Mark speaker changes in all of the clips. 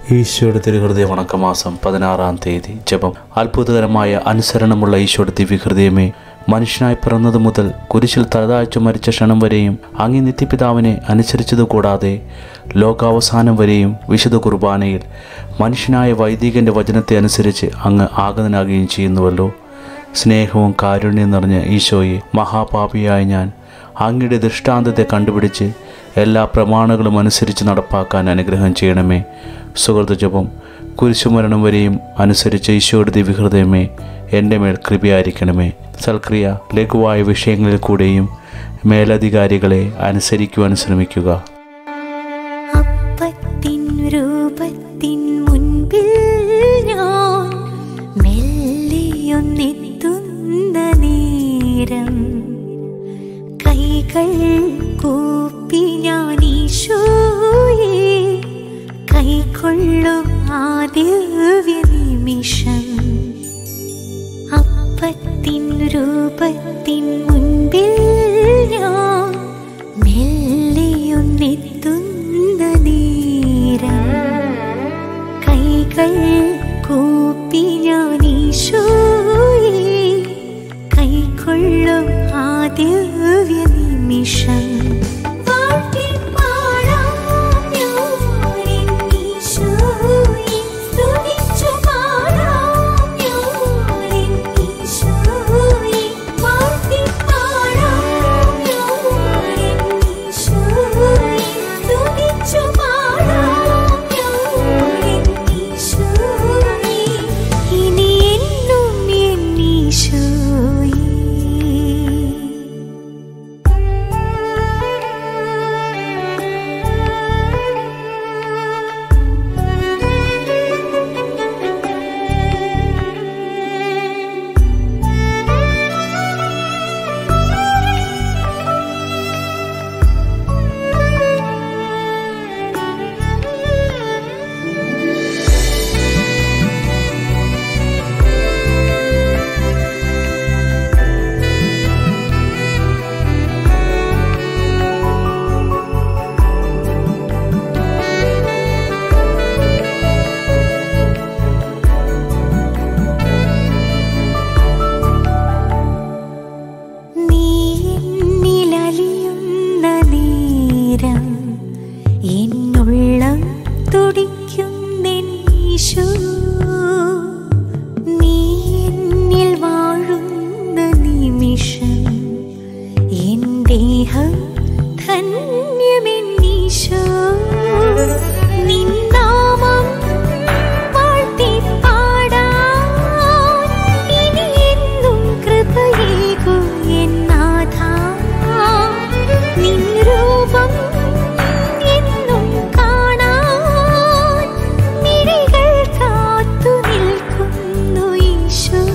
Speaker 1: ഈശോയുടെ തിരുഹൃദയ വണക്കമാസം പതിനാറാം തീയതി ജപം അത്ഭുതകരമായ അനുസരണമുള്ള ഈശോയുടെ ദിവ്യഹൃദയമേ മനുഷ്യനായി പിറന്നതു മുതൽ കുരിശിൽ തലതാഴ്ച മരിച്ച ക്ഷണം വരെയും അങ്ങേ നിത്യപിതാവിനെ അനുസരിച്ചതുകൂടാതെ ലോകാവസാനം വരെയും വിശുദ്ധ കുർബാനയിൽ മനുഷ്യനായ വൈദികന്റെ വചനത്തെ അനുസരിച്ച് അങ്ങ് ആഗതനാകുകയും ചെയ്യുന്നുവല്ലോ സ്നേഹവും കാരുണ്യം നിറഞ്ഞ ഈശോയെ മഹാപാപിയായ ഞാൻ അങ്ങയുടെ ദൃഷ്ടാന്തത്തെ കണ്ടുപിടിച്ച് എല്ലാ പ്രമാണങ്ങളും അനുസരിച്ച് നടപ്പാക്കാൻ അനുഗ്രഹം ചെയ്യണമേ സുഹൃത ജപം കുരിശുമരണം വരെയും അനുസരിച്ച് ഈശോയുടെ ദിവ്യഹൃദയമേ എൻ്റെ മേൽ കൃപയായിരിക്കണമേ സൽക്രിയ ലഘുവായ വിഷയങ്ങളിൽ കൂടെയും മേലധികാരികളെ അനുസരിക്കുവാൻ ശ്രമിക്കുക
Speaker 2: അപ്പത്തിൻ രൂപത്തിൻ മുൻപിൽ ഞാൻ മെല്ലെയൊന്നെത്തുന്ന നേരം കൈകൾ കൂപ്പി ഞാൻ ഈശോയെ കൈക്കൊള്ളും ആ ദിവ്യ നിമിഷം അപ്പത്തിൻ രൂപത്തിൻ മുൻപിൽ ഞാൻ മെല്ലെയൊന്നെത്തുന്ന നേരം കൈകൾ കൂപ്പി ഞാൻ ഈശോയെ കൈക്കൊള്ളും ആ ദിവ്യ നിമിഷം വാഴ്ത്തിപ്പാടാം ഞാൻ ഈശോയെ, സ്തുതിച്ചുപാടാം ഞാൻ ഈശോയെ, വാഴ്ത്തിപ്പാടാം ഞാൻ ഈശോയെ, സ്തുതിച്ചുപാടാം ഞാൻ ഈശോയെ, ഇനി എന്നും എൻ ഈശോയെ. നീ എന്നിലലിയുന്ന നേരം എന്നുള്ളം തുടിക്കുന്നീശോ നീ എന്നിൽ വാഴുന്ന നിമിഷം എൻ ദേഹം ധന്യമെന്നീശോ നിന്നാമം വാഴ്ത്തിപ്പാടാൻ ഇനി എന്നും കൃപയേകൂ എന്നാഥാ. നിൻ രൂപം എന്നും കാണാൻ മിഴികൾ കാത്തു നിൽക്കുന്നു ഈശോ.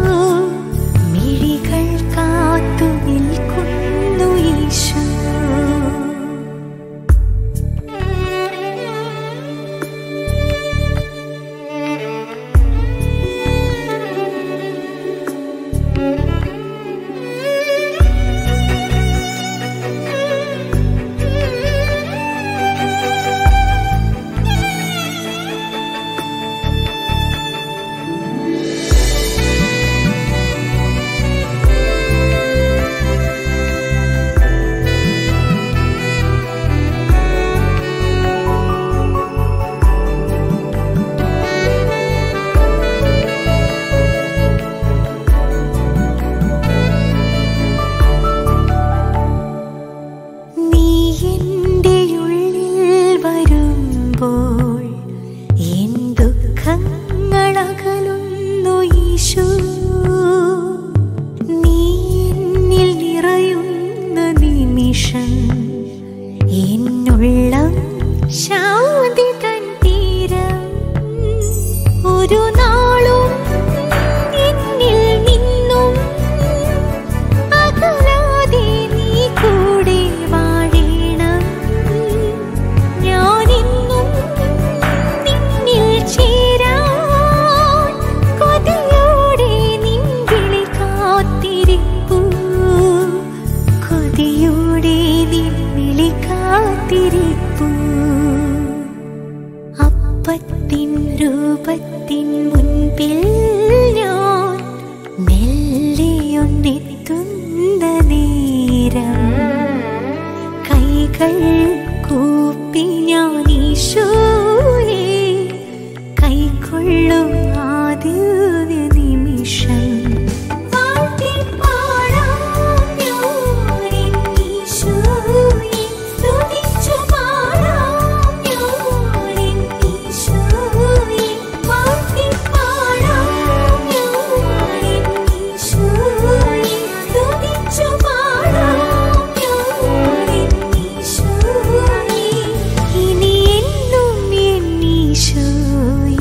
Speaker 2: മിഴികൾ കാത്തു നിൽക്കുന്നു ഈശോ നീ എൻ്റെ ഉള്ളിൽ വരുമ്പോൾ എൻ ദുഃഖങ്ങളകലുന്നു ഈശോ നീ എന്നിൽ നിറയുന്ന നിമിഷം എന്നുള്ളം ശാന്തി തൻ തീരം ഒരു നാളും എന്നിൽ നിന്നും അകലാതെ നീ കൂടെ വാഴണം ഞാനിന്നും നിന്നിൽ ചേരാൻ കൊതിയോടെ നിൻ വിളി കാത്തിരിപ്പു കൊതിയോടെ നിൻ വിളി കാത്തിരിപ്പു അപ്പ അപ്പത്തിൻ രൂപത്തിൻ മുൻപിൽ ഞാൻ മെല്ലെയൊന്നെത്തുന്ന നേരം കൈകൾ കൂപ്പി ഞാൻ ഈശോയെ കൈക്കൊള്ളും ആദ്യ നിമിഷം വാഴ്ത്തിപ്പാടാം ഞാനെൻ ഈശോയെ, സ്തുതിച്ചു പാടാം ഞാനെൻ ഈശോയെ, വാഴ്ത്തിപ്പാടാം ഞാനെൻ ഈശോയെ, സ്തുതിച്ചു പാടാം ഞാനെൻ ഈശോയെ, ഇനി എന്നും എൻ ഈശോയെ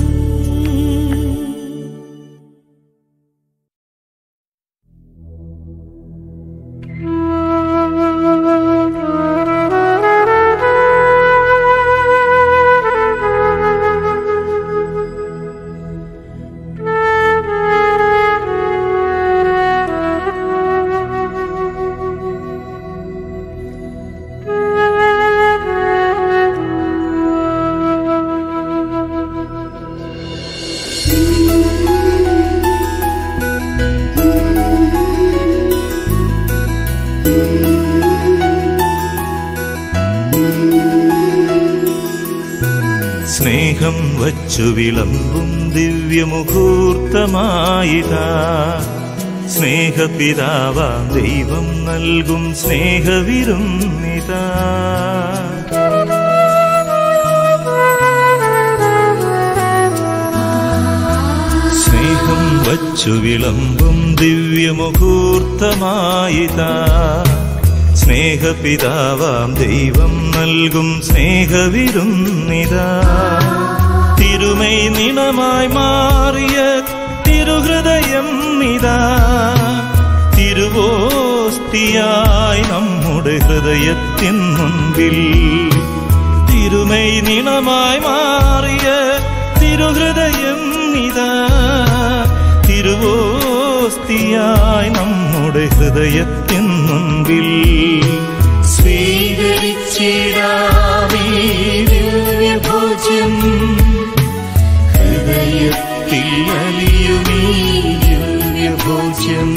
Speaker 3: സ്നേഹം വച്ചു വിളമ്പും ദിവ്യമുഹൂർത്തമായിതാ സ്നേഹപിതാവാം ദൈവം നൽകും സ്നേഹവിരുന്നിതാ സ്നേഹം വച്ചു വിളമ്പും ദിവ്യമുഹൂർത്തമായിതാ സ്നേഹപിതാവാം ദൈവം നൽകും സ്നേഹവിരുന്നിതാ തിരുമൈ നിണമായി മാറിയ തിരുഹൃദയം ഇതാ തിരുവോസ്തിയായി നമ്മുടെ ഹൃദയത്തിൻ മുൻപിൽ തിരുമൈ നിണമായി മാറിയ തിരുഹൃദയം ഇതാ തിരുവോസ്തിയായി നമ്മുടെ ഹൃദയത്തിൻ മുൻപിൽ സ്വീകരിച്ചിടാമേ ദിവ്യഭോജ്യം ഹൃദയത്തിൽ അലിയുമീ ദിവ്യഭോജ്യം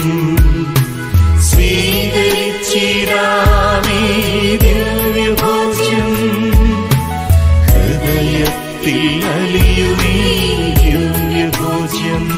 Speaker 3: സ്വീകരിച്ചിടാമേ ദിവ്യഭോജ്യം ഹൃദയത്തിൽ അലിയുമീ ദിവ്യഭോജ്യം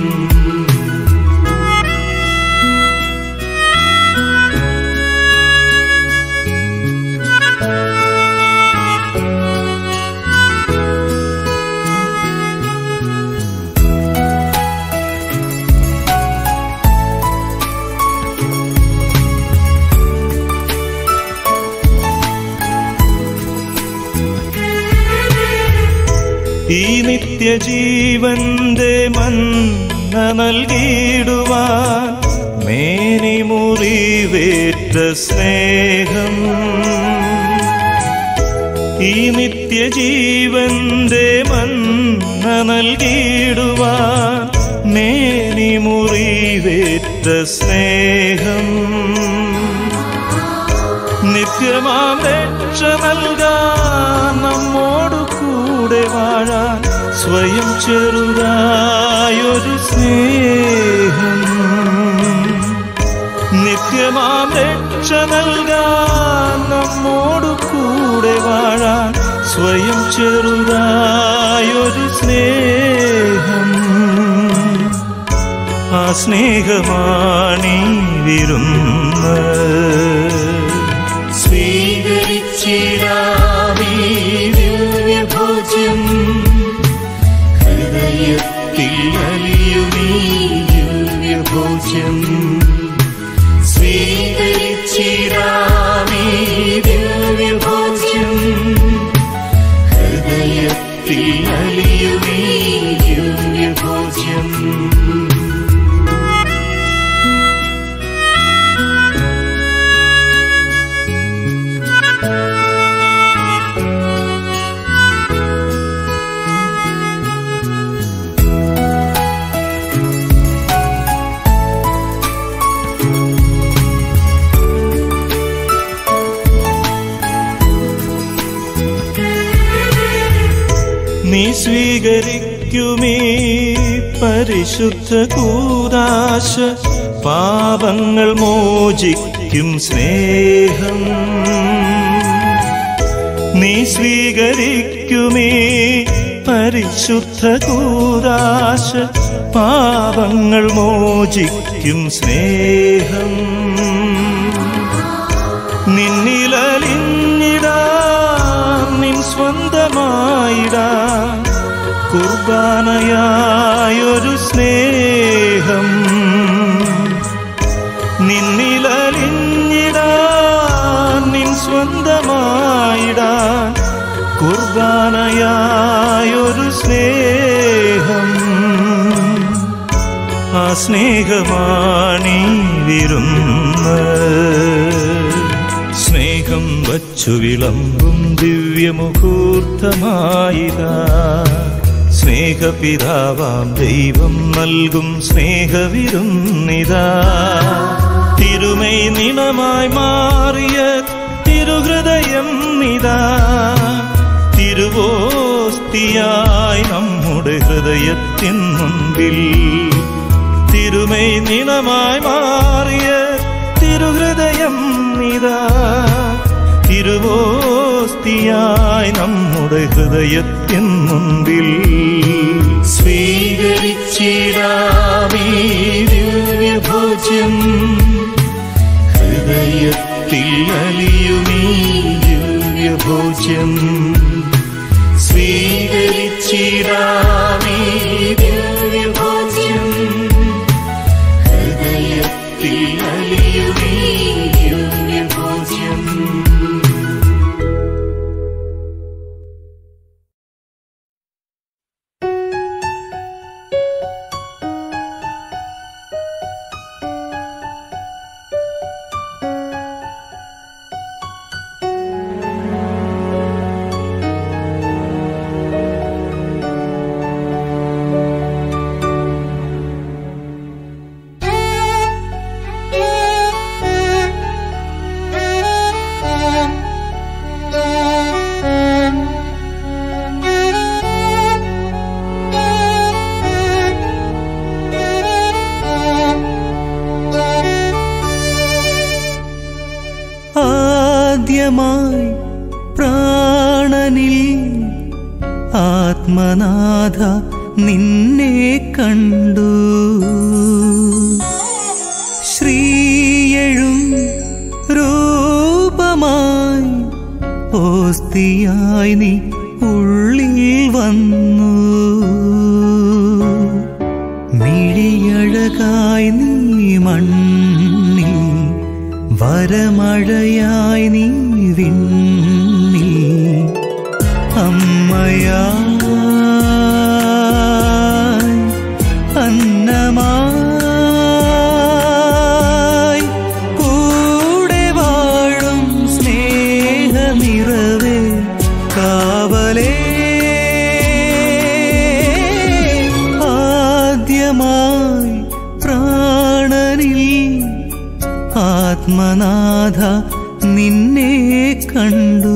Speaker 3: ഈ നിത്യജീവന്റെ മന്ന നൽകിയിടുവാൻ മേനി മുറിവേറ്റ സ്നേഹം ഈ നിത്യജീവന്റെ മന്ന നൽകിയിടുവാൻ മേനി മുറിവേറ്റ സ്നേഹം നിത്യമാം രക്ഷ നൽകാൻ നമ്മോടു കൂടെ വാഴാൻ സ്വയം ചെറുതായൊരു സ്നേഹം നിത്യമാം രക്ഷ നൽകാൻ നമ്മോടു കൂടെ വാഴാൻ സ്വയം ചെറുതായൊരു സ്നേഹം ആ സ്നേഹമാണീ വിരുന്ന് സ്വീകരിച്ചിടാമീ ദിവ്യഭോജ്യം ഹൃദയത്തിൽ അലിയുമീ ദിവ്യഭോജ്യം സ്വീകരിച്ചിടാമീ ദിവ്യഭോജ്യം ഹൃദയത്തിൽ അലിയുമീ ദിവ്യഭോജ്യം നീ സ്വീകരിക്കുമേ പരിശുദ്ധ കൂതാശ പാപങ്ങൾ മോചിക്കും സ്നേഹം നീ സ്വീകരിക്കുമേ പരിശുദ്ധ കൂതാശ പാപങ്ങൾ മോചിക്കും സ്നേഹം നിന്നിലലിഞ്ഞിടാ നിൻ സ്വന്തമായിടാ കുർബാനയായൊരു സ്നേഹം നിന്നിലലിഞ്ഞിടാ നിൻ സ്വന്തമായിടാ കുർബാനയായൊരു സ്നേഹം ആ സ്നേഹമാണീ വിരുന്ന് സ്നേഹം വച്ചു വിളമ്പും ദിവ്യമുഹൂർത്തമായിതാ സ്നേഹപിതാവാം ദൈവം നൽകും സ്നേഹവിരുന്നിതാ തിരുമൈ നിണമായി മാറിയ തിരുഹൃദയം നിതാ തിരുവോസ്തിയായി നമ്മുടെ ഹൃദയത്തിൻ മുൻപിൽ തിരുമൈ നിണമായി മാറിയ തിരുഹൃദയം നിതാ തിരുവോസ്തിയായി നമ്മുടെ ഹൃദയത്തിൻ മുൻപിൽ സ്വീകരിച്ചിടാമീ ദിവ്യഭോജ്യം ഹൃദയത്തിൽ അലിയുമീ ദിവ്യഭോജ്യം സ്വീകരിച്ചിടാമീ ദിവ്യഭോജ്യം ഹൃദയത്തിൽ അലിയുമീ ദിവ്യഭോജ്യം
Speaker 4: ആദ്യമായി പ്രാണനിൽ ആത്മനാഥ നിന്നെ കണ്ടു ശ്രീയഴും രൂപമായി ഓസ്തിയായി നീ ഉള്ളിൽ വന്നു മിഴിയഴകായി നീ മണ്ണിൽ വരമഴയായി നീ വിണ്ണിൽ അമ്മയായി അന്നമായി കൂടെ വാഴും സ്നേഹനിറവേ കാവലേ ആദ്യമായി പ്രാണനിൽ ആത്മനാഥ നിന്നെ കണ്ടു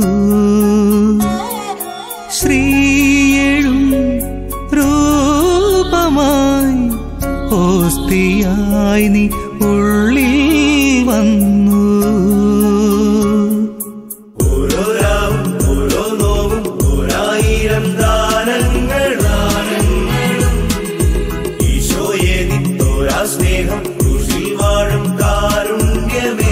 Speaker 4: ശ്രീയഴും രൂപമായി ഓസ്തിയായി നീ ഉള്ളിൽ വന്നു
Speaker 3: ഓരോ രാവും ഓരോ നോവും ഓരായിരം ദാനങ്ങളാണ് ഈശോയെ നിത്തോരാ സ്നേഹം ക്രൂശിൽ വാഴും കാരുണ്യമേ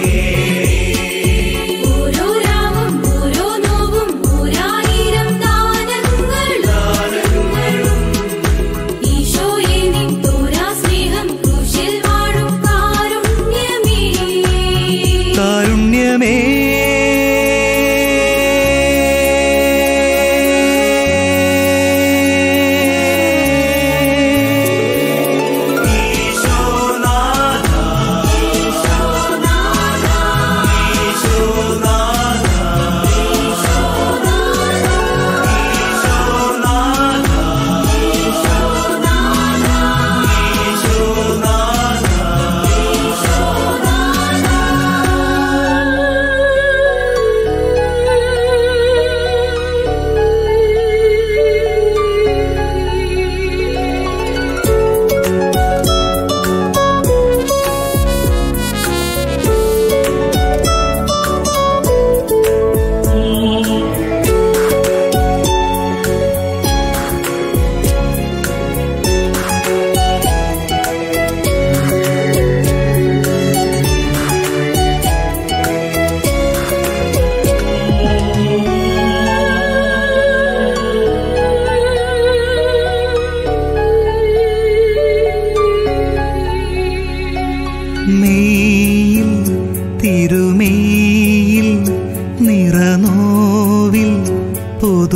Speaker 2: ഓരോ രാവും ഓരോ നോവും ഓരായിരം ദാനങ്ങളും ഈശോയെ നിൻ തോരാ സ്നേഹം ക്രൂശിൽ വാഴും കാരുണ്യമേ
Speaker 4: കാരുണ്യമേ
Speaker 3: ഈശോനാഥ ഈശോനാഥ ഈശോനാഥ ഈശോനാഥ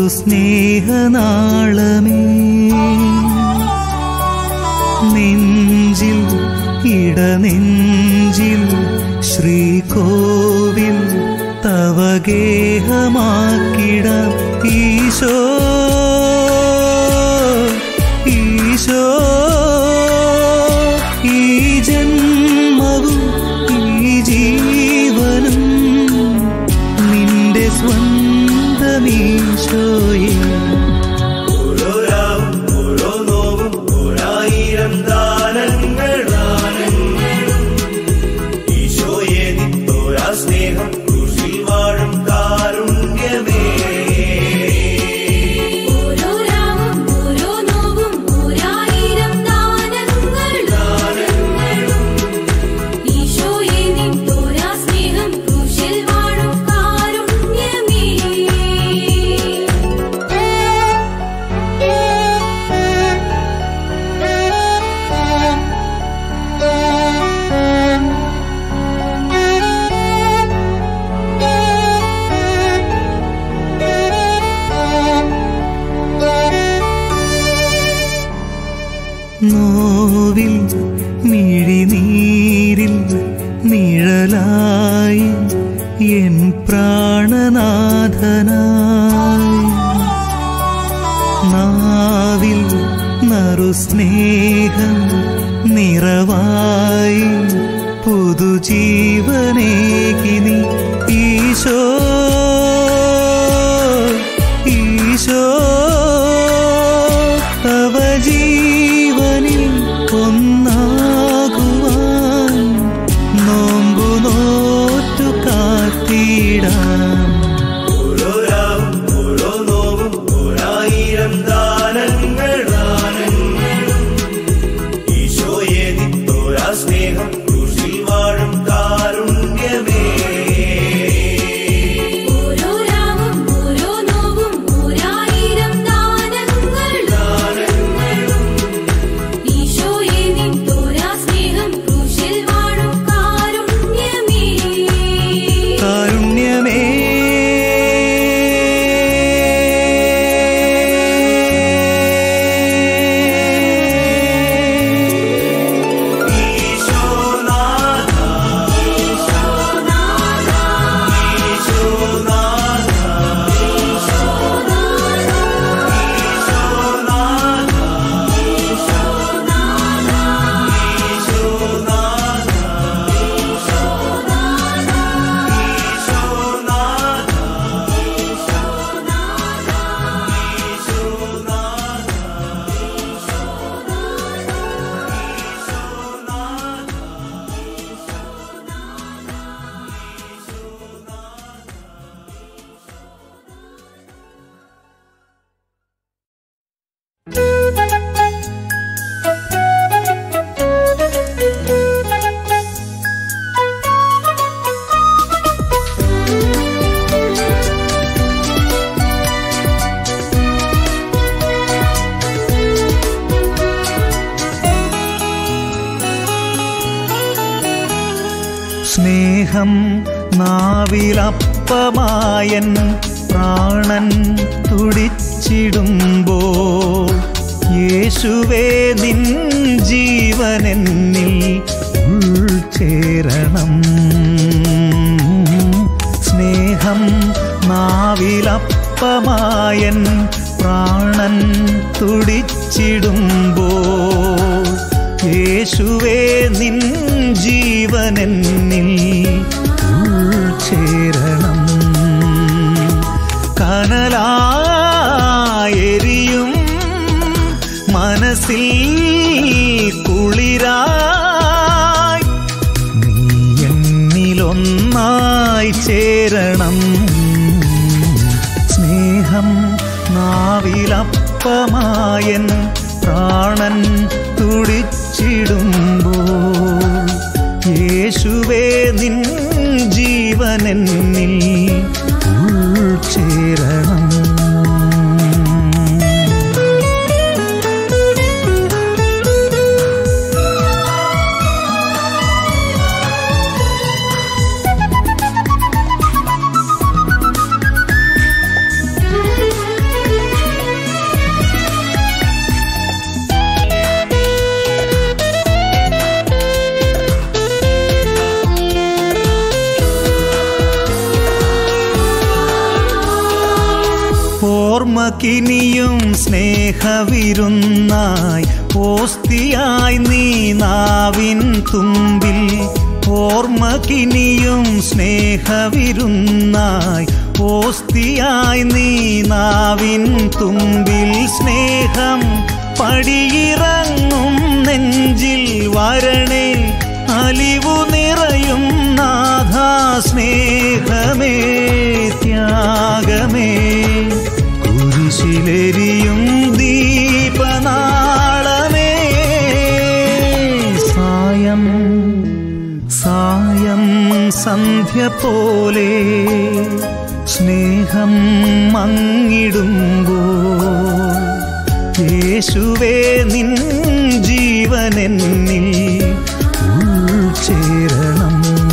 Speaker 4: സ്നേഹനാളമേ നെഞ്ചിൽ ഇടനെഞ്ചിൽ ശ്രീകോവിൽ തവഗേഹമാക്കിട ഈശോ ഈശോ ഈ ജന്മവും ഈ ജീവനും നിന്റെ സ്വന്തമീശോയെ
Speaker 3: ഓരോ രാവും ഓരോ നോവും ഓരായിരം ദാനങ്ങളാണ് ഈശോയെ നിത്തോരാ സ്നേഹം ക്രൂശിൽ വാഴും കാരുണ്യമേ
Speaker 2: ഓരോ രാവും ഓരോ നോവും ഓരായിരം ദാനങ്ങളും ഈശോയെ നിൻ തോരാ സ്നേഹം ക്രൂശിൽ വാഴും കാരുണ്യമേ
Speaker 4: നോവിൽ മിഴിനീരിൽ നിഴലായി എൻ പ്രാണനാഥനായി നാവിൽ നറുസ്നേഹം നിറവായി പുതുജീവനേകിനി ഈശോ ഈശോ തവ ജീവനിൽ ഒന്നാകുവാൻ നോമ്പു നോറ്റു കാത്തിടാം
Speaker 3: ഓരോ രാവും ഓരോ നോവും ഓരായിരം ദാനങ്ങളാണ് ഈശോയെ നിത്തോരാ സ്നേഹം ക്രൂശിൽ വാഴും കാരുണ്യമേ
Speaker 2: ഓരോ രാവും ഓരോ നോവും ഓരായിരം ദാനങ്ങളും ഈശോയെ നിൻ തോരാ സ്നേഹം ക്രൂശിൽ വാഴും കാരുണ്യമേ
Speaker 4: കാരുണ്യമേ
Speaker 3: ഈശോനാഥ ഈശോനാഥ
Speaker 4: സ്നേഹം നാവിലപ്പമായൻ പ്രാണൻ തുടിച്ചിടുമ്പോ യേശുവേ നിൻ ജീവനെന്നിൽ ഉൾച്ചേരണം സ്നേഹം നാവിലപ്പമായൻ പ്രാണൻ തുടിച്ചിടുമ്പോ യേശുവേ നിൻ ജീവനെന്നിൽ ഉൾച്ചേരണം കനലായെരിയും മനസ്സിൽ കുളിരായി നീ എന്നിലൊന്നായി ചേരണം സ്നേഹം നാവിലപ്പമായൻ പ്രാണൻ തുടിച്ചിടുമ്പോൾ യേശുവേ നിൻ ജീവനെന്നിൽ ഉൾച്ചേരണം
Speaker 2: യേശുവേ
Speaker 4: ഓർമ്മക്കിനിയും സ്നേഹവിരുന്നായി ഓസ്തിയായി നീ നാവിൻ തുമ്പിൽ ഓർമ്മക്കിനിയും സ്നേഹവിരുന്നായി ഓസ്തിയായി നീ നാവിൻ തുമ്പിൽ സ്നേഹം പടിയിറങ്ങും നെഞ്ചിൽ വരണേ അലിവു നിറയും നാഥാ സ്നേഹമേ ത്യാഗമേ കുരിശിലെരിയും ദീപനാളമേ സായം സായം സന്ധ്യ പോലെ സ്നേഹം മങ്ങിടുമ്പോൾ യേശുവേ നിൻ ജീവനെന്നിൽ ഉൾച്ചേരണം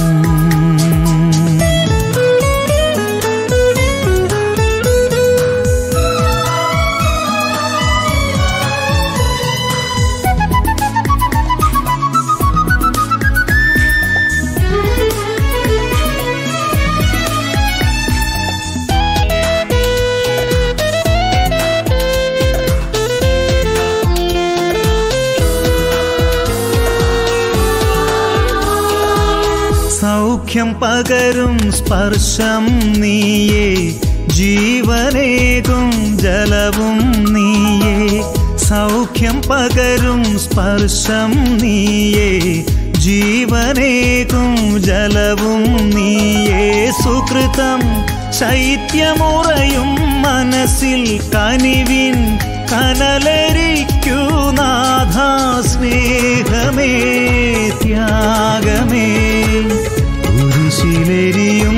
Speaker 4: സൗഖ്യം പകരും സ്പർശം നീയേ ജീവനേകും ജലവും നീയേ സൗഖ്യം പകരും സ്പർശം നീയേ ജീവനേകും ജലവും നീയേ സുകൃതം ശൈത്യമുറയും മനസ്സിൽ കനിവിൻ കനലരിക്കൂ നാഥാ സ്നേഹമേ ത്യാഗമേ കുരിശിലെരിയും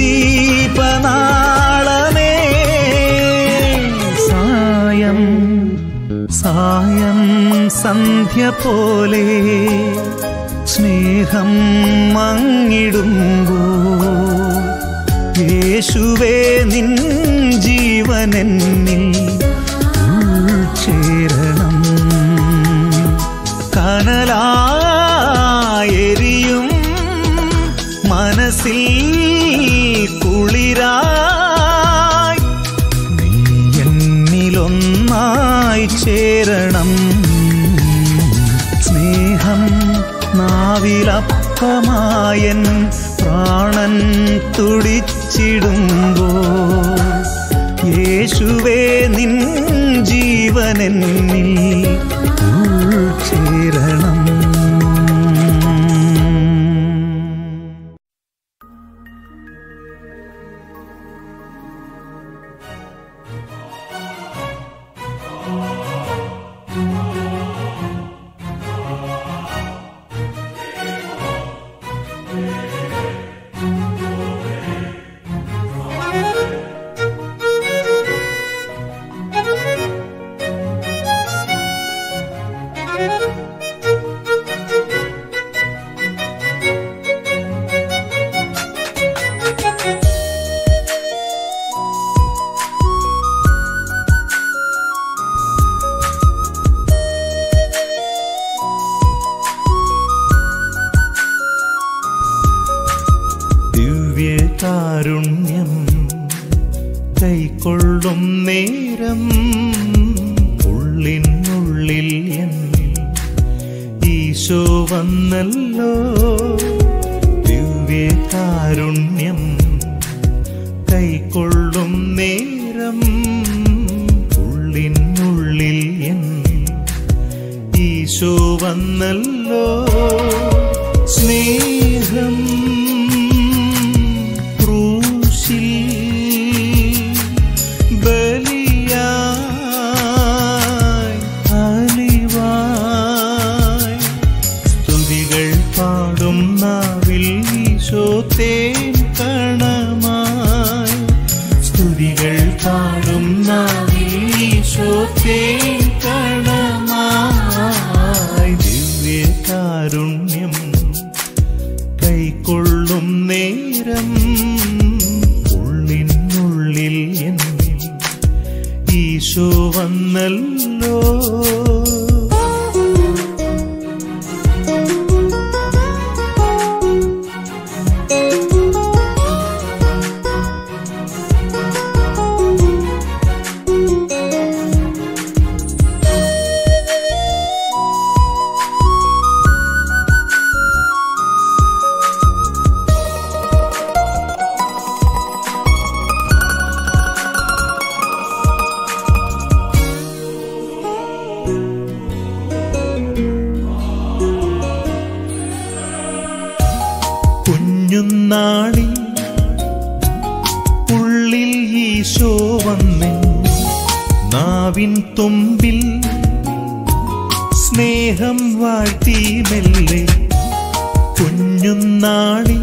Speaker 4: ദീപനാളമേ സായം സായം സന്ധ്യ പോലെ സ്നേഹം മങ്ങിടുമ്പോൾ യേശുവേ നിൻ ജീവനെന്നിൽ ഉൾച്ചേരണം കനലായെരിയും മനസ്സിൽ കുളിരായി നീ എന്നിലൊന്നായി ചേരണം സ്നേഹം നാവിലപ്പമായൻ പ്രാണൻ തുടിച്ചിടുമ്പോൾ യേശുവേ നിൻ ജീവനെന്നിൽ ഉൾച്ചേരണം ദിവ്യകാരുണ്യം കൈക്കൊള്ളും നേരം ഉള്ളിനുള്ളിൽ എന്നിൽ ഈശോ വന്നല്ലോ ദിവ്യകാരുണ്യം കൈക്കൊള്ളും നേരം ഉള്ളിനുള്ളിൽ എന്നിൽ ഈശോ വന്നല്ലോ സ്നേഹം ക്രൂശിൽ ബലിയായി അലിവായി സ്തുതികൾ പാടും നാവിൽ ഈശോ തേൻ കണമായി സ്തുതികൾ പാടും നാവിൽ ഈശോ തേൻ കണമായി ദിവ്യകാരുണ്യം കൈക്കൊള്ളും നേരം ഉള്ളിനുള്ളിൽ എന്നിൽ ഈശോ വന്നല്ലോ ഈശോ വന്നിൻ നാവിൻ തുമ്പിൽ സ്നേഹം വാഴ്ത്തി മെല്ലെ കുഞ്ഞുനാളിൽ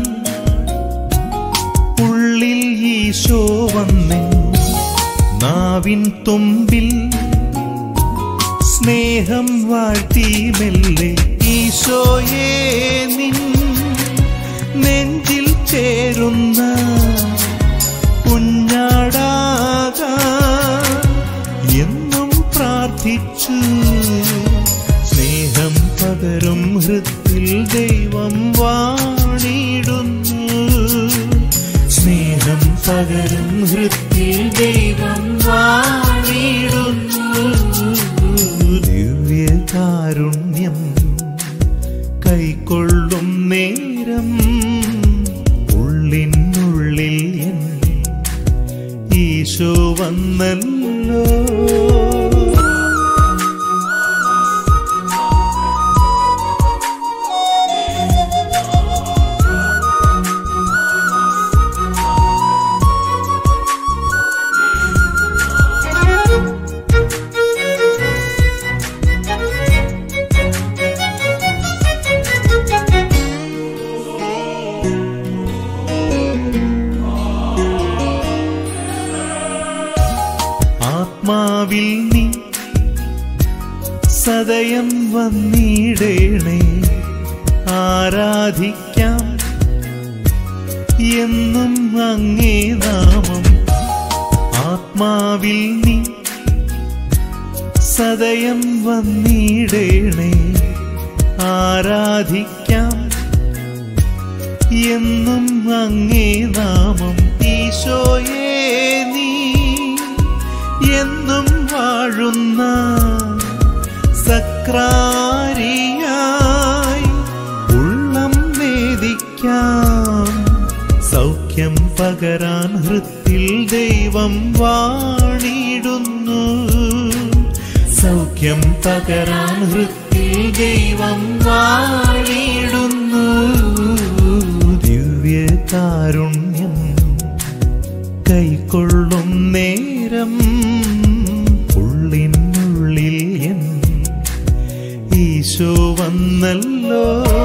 Speaker 4: ഉള്ളിൽ ഈശോ വന്നിൻ നാവിൻ തുമ്പിൽ സ്നേഹം വാഴ്ത്തി മെല്ലെ ഈശോയേ നിൻ നെഞ്ചിൽ ചേരുന്ന കുഞ്ഞാടാകാ എന്നും പ്രാർത്ഥിച്ചു സ്നേഹം പകരും ഹൃത്തിൽ ദൈവം വാണിടുന്നു സ്നേഹം പകരും ഹൃത്തിൽ ദൈവം വാണിടുന്നു ദിവ്യകാരുണ്യം കൈക്കൊള്ളും നേരം ഉള്ളിനുള്ളിൽ എൻ ഈശോ വന്നല്ലോ ആത്മാവിൽ നീ സദയം വന്നിടേണേ ആരാധിക്കാം എന്നും അങ്ങേ നാമം ആത്മാവിൽ നീ സദയം വന്നിടേണേ ആരാധിക്കാം എന്നും അങ്ങേ നാമം ഈശോയേ നീ എന്നും വാഴുന്ന സക്രാരിയായി ഉള്ളം വേദിക്കാം സൗഖ്യം പകരാൻ ഹൃത്തിൽ ദൈവം വാണിടുന്നു സൗഖ്യം പകരാൻ ഹൃത്തിൽ ദൈവം വാണിടുന്നു ദിവ്യകാരുണ്യം കൈക്കൊള്ളും നേരം ഉള്ളിനുള്ളിൽ എൻ ഈശോ വന്നല്ലോ